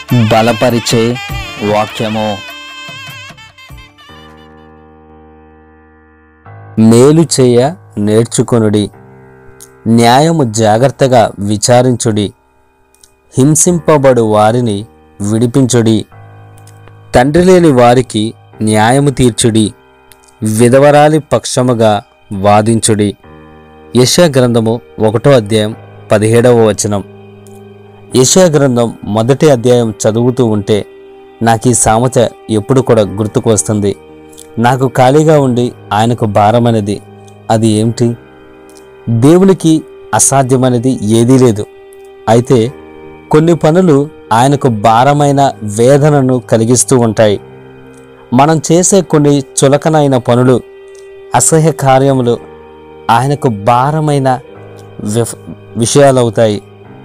బలపరిచే వాక్యము మేలు చేయ నేర్చుకొనుడి న్యాయము జాగ్రత్తగా విచారించుడి హింసింపబడు వారిని విడిపించుడి తండ్రి లేని వారికి న్యాయము తీర్చుడి విధవరాలి పక్షముగా వాదించుడి యశా గ్రంథము ఒకటో అధ్యాయం పదిహేడవ వచనం యశా గ్రంథం మొదటి అధ్యాయం చదువుతూ ఉంటే నాకు ఈ సామెత ఎప్పుడు కూడా గుర్తుకు వస్తుంది నాకు ఖాళీగా ఉండి ఆయనకు భారమనేది అది ఏమిటి దేవునికి అసాధ్యమనేది ఏదీ లేదు అయితే కొన్ని పనులు ఆయనకు భారమైన వేదనను కలిగిస్తూ ఉంటాయి మనం చేసే కొన్ని చులకనైన పనులు అసహ్య కార్యములు ఆయనకు భారమైన విఫ- విషయాలవుతాయి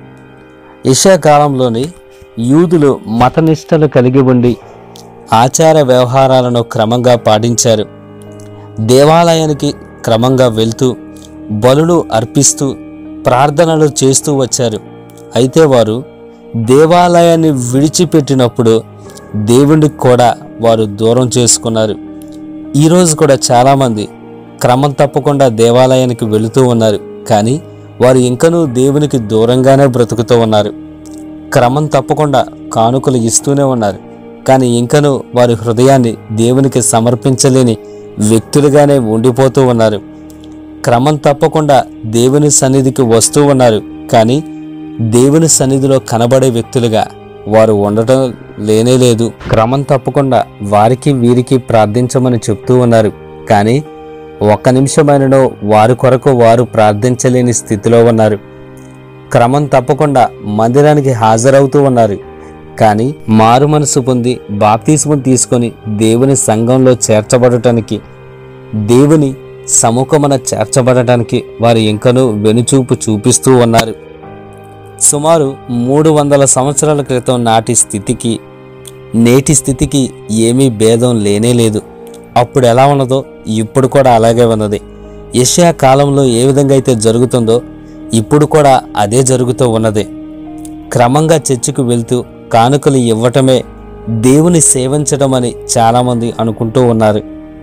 ఇషా కాలంలోని యూదులు మతనిష్టలు కలిగి ఉండి ఆచార వ్యవహారాలను క్రమంగా పాటించారు దేవాలయానికి క్రమంగా వెళ్తూ బలులు అర్పిస్తూ ప్రార్థనలు చేస్తూ వచ్చారు అయితే వారు దేవాలయాన్ని విడిచిపెట్టినప్పుడు దేవుడికి కూడా వారు దూరం చేసుకున్నారు ఈరోజు కూడా చాలామంది క్రమం తప్పకుండా దేవాలయానికి వెళుతూ ఉన్నారు కానీ వారు ఇంకనూ దేవునికి దూరంగానే బ్రతుకుతూ ఉన్నారు క్రమం తప్పకుండా కానుకలు ఇస్తూనే ఉన్నారు కానీ ఇంకనూ వారి హృదయాన్ని దేవునికి సమర్పించలేని వ్యక్తులుగానే ఉండిపోతూ ఉన్నారు క్రమం తప్పకుండా దేవుని సన్నిధికి వస్తూ ఉన్నారు కానీ దేవుని సన్నిధిలో కనబడే వ్యక్తులుగా వారు ఉండటం లేనే లేదు క్రమం తప్పకుండా వారికి వీరికి ప్రార్థించమని చెప్తూ ఉన్నారు కానీ ఒక్క నిమిషమైనను వారి కొరకు వారు ప్రార్థించలేని స్థితిలో ఉన్నారు క్రమం తప్పకుండా మందిరానికి హాజరవుతూ ఉన్నారు కానీ మారు మనసు పొంది బాప్తిస్మం తీసుకొని దేవుని సంఘంలో చేర్చబడటానికి దేవుని సముఖమున చేర్చబడటానికి వారు ఇంకనూ వెనుచూపు చూపిస్తూ ఉన్నారు సుమారు మూడు వందల సంవత్సరాల క్రితం నాటి స్థితికి నేటి స్థితికి ఏమీ భేదం లేనే లేదు అప్పుడు ఎలా ఉన్నదో ఇప్పుడు కూడా అలాగే ఉన్నది యెషయా కాలంలో ఏ విధంగా అయితే జరుగుతుందో ఇప్పుడు కూడా అదే జరుగుతూ ఉన్నది క్రమంగా చర్చికి వెళ్తూ కానుకలు ఇవ్వటమే దేవుని సేవించడం అని చాలామంది అనుకుంటూ ఉన్నారు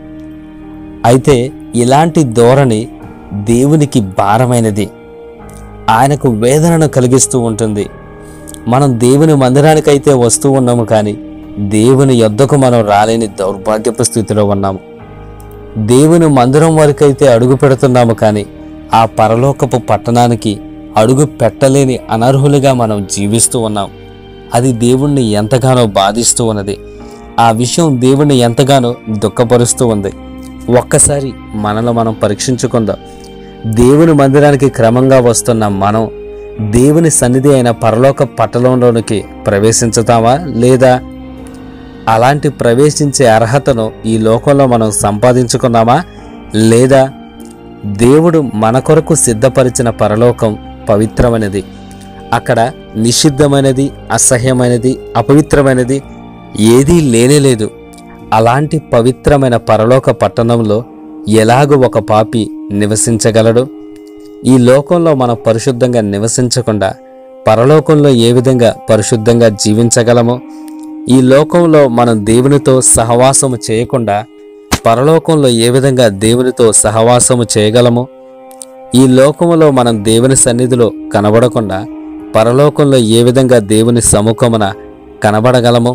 అయితే ఇలాంటి ధోరణి దేవునికి భారమైనది ఆయనకు వేదనను కలిగిస్తూ ఉంటుంది మనం దేవుని మందిరానికైతే వస్తూ ఉన్నాము కానీ దేవుని యొద్దకు మనం రాలేని దౌర్భాగ్యపు స్థితిలో ఉన్నాము దేవుని మందిరం వరకైతే అడుగు పెడుతున్నాము కానీ ఆ పరలోకపు పట్టణానికి అడుగు పెట్టలేని అనర్హులుగా మనం జీవిస్తూ ఉన్నాం అది దేవుణ్ణి ఎంతగానో బాధిస్తూ ఉన్నది ఆ విషయం దేవుణ్ణి ఎంతగానో దుఃఖపరుస్తూ ఉంది ఒక్కసారి మనలో మనం పరీక్షించుకుందాం దేవుని మందిరానికి క్రమంగా వస్తున్న మనం దేవుని సన్నిధి అయిన పరలోక పట్టణంలోనికి ప్రవేశించుతామా లేదా అలాంటి ప్రవేశించే అర్హతను ఈ లోకంలో మనం సంపాదించుకున్నామా లేదా దేవుడు మన కొరకు సిద్ధపరిచిన పరలోకం పవిత్రమైనది అక్కడ నిషిద్ధమైనది అసహ్యమైనది అపవిత్రమైనది ఏదీ లేనేలేదు అలాంటి పవిత్రమైన పరలోక పట్టణంలో ఎలాగో ఒక పాపి నివసించగలడు ఈ లోకంలో మనం పరిశుద్ధంగా నివసించకుండా పరలోకంలో ఏ విధంగా పరిశుద్ధంగా జీవించగలమో ఈ లోకంలో మనం దేవునితో సహవాసము చేయకుండా పరలోకంలో ఏ విధంగా దేవునితో సహవాసము చేయగలమో ఈ లోకములో మనం దేవుని సన్నిధిలో కనబడకుండా పరలోకంలో ఏ విధంగా దేవుని సముఖమున కనబడగలమో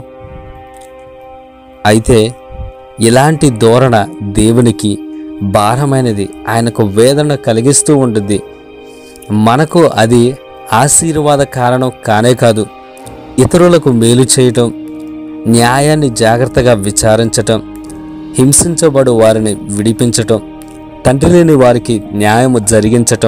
అయితే ఇలాంటి ధోరణ దేవునికి భారమైనది ఆయనకు వేదన కలిగిస్తూ ఉంటుంది మనకు అది ఆశీర్వాద కారణం కానే కాదు ఇతరులకు మేలు చేయటం న్యాయాన్ని జాగ్రత్తగా విచారించటం హింసించబడు వారిని విడిపించటం తండ్రి లేని వారికి న్యాయము జరిగించటం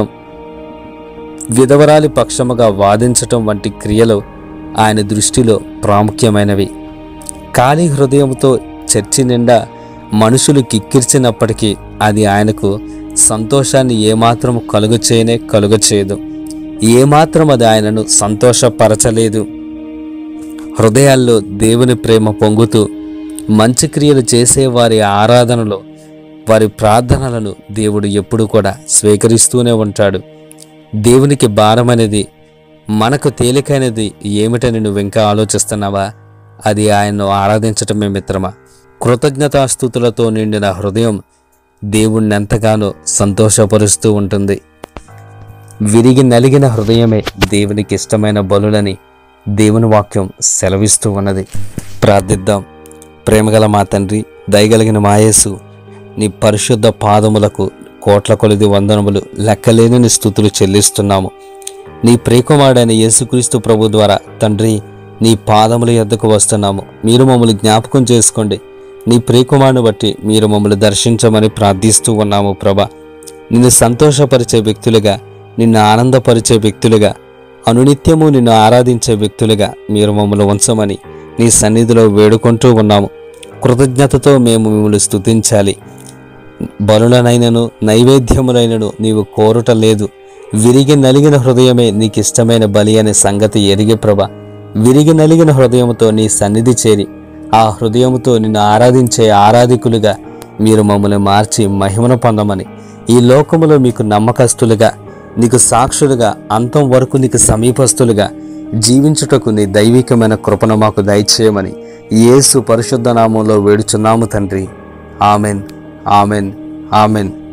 విధవరాలి పక్షముగా వాదించటం వంటి క్రియలు ఆయన దృష్టిలో ప్రాముఖ్యమైనవి ఖాళీ హృదయంతో చర్చి నిండా మనుషులు కిక్కిర్చినప్పటికీ అది ఆయనకు సంతోషాన్ని ఏమాత్రం కలుగు చేయనే కలుగు చేయదు ఏమాత్రం అది ఆయనను సంతోషపరచలేదు హృదయాల్లో దేవుని ప్రేమ పొంగుతూ మంచి క్రియలు చేసే వారి ఆరాధనలో వారి ప్రార్థనలను దేవుడు ఎప్పుడు కూడా స్వీకరిస్తూనే ఉంటాడు దేవునికి భారమనేది మనకు తేలికైనది ఏమిటని నువ్వు ఇంకా ఆలోచిస్తున్నావా అది ఆయన్ను ఆరాధించటమే మిత్రమా కృతజ్ఞతాస్థుతులతో నిండిన హృదయం దేవుణ్ణి ఎంతగానో సంతోషపరుస్తూ ఉంటుంది విరిగి నలిగిన హృదయమే దేవునికి ఇష్టమైన బలులని దేవుని వాక్యం సెలవిస్తూ ఉన్నది ప్రార్థిద్దాం ప్రేమగల మా తండ్రి దయగలిగిన మాయేసు నీ పరిశుద్ధ పాదములకు కోట్ల కొలిది వందనములు లెక్కలేని స్థుతులు చెల్లిస్తున్నాము నీ ప్రేకుమాడైన యేసుక్రీస్తు ప్రభు ద్వారా తండ్రి నీ పాదముల యొద్దకు వస్తున్నాము మీరు మమ్మల్ని జ్ఞాపకం చేసుకోండి నీ ప్రేకుమాను బట్టి మీరు మమ్మల్ని దర్శించమని ప్రార్థిస్తూ ఉన్నాము ప్రభా నిన్ను సంతోషపరిచే వ్యక్తులుగా నిన్ను ఆనందపరిచే వ్యక్తులుగా అనునిత్యము నిన్ను ఆరాధించే వ్యక్తులుగా మీరు మమ్మల్ని ఉంచమని నీ సన్నిధిలో వేడుకుంటూ ఉన్నాము కృతజ్ఞతతో మేము మిమ్మల్ని స్తుతించాలి బలులనైనను నైవేద్యములైనను నీవు కోరుట లేదు విరిగి నలిగిన హృదయమే నీకు ఇష్టమైన బలి అనే సంగతి ఎరిగే ప్రభ విరిగి నలిగిన హృదయముతో నీ సన్నిధి చేరి ఆ హృదయముతో నిన్ను ఆరాధించే ఆరాధికులుగా మీరు మమ్మల్ని మార్చి మహిమను పొందమని ఈ లోకములో మీకు నమ్మకస్తులుగా నీకు సాక్షులుగా అంతం వరకు నీకు సమీపస్తులుగా జీవించుటకు నీ దైవికమైన కృపను మాకు దయచేయమని యేసు పరిశుద్ధ నామంలో వేడుచున్నాము తండ్రి ఆమెన్ ఆమెన్ ఆమెన్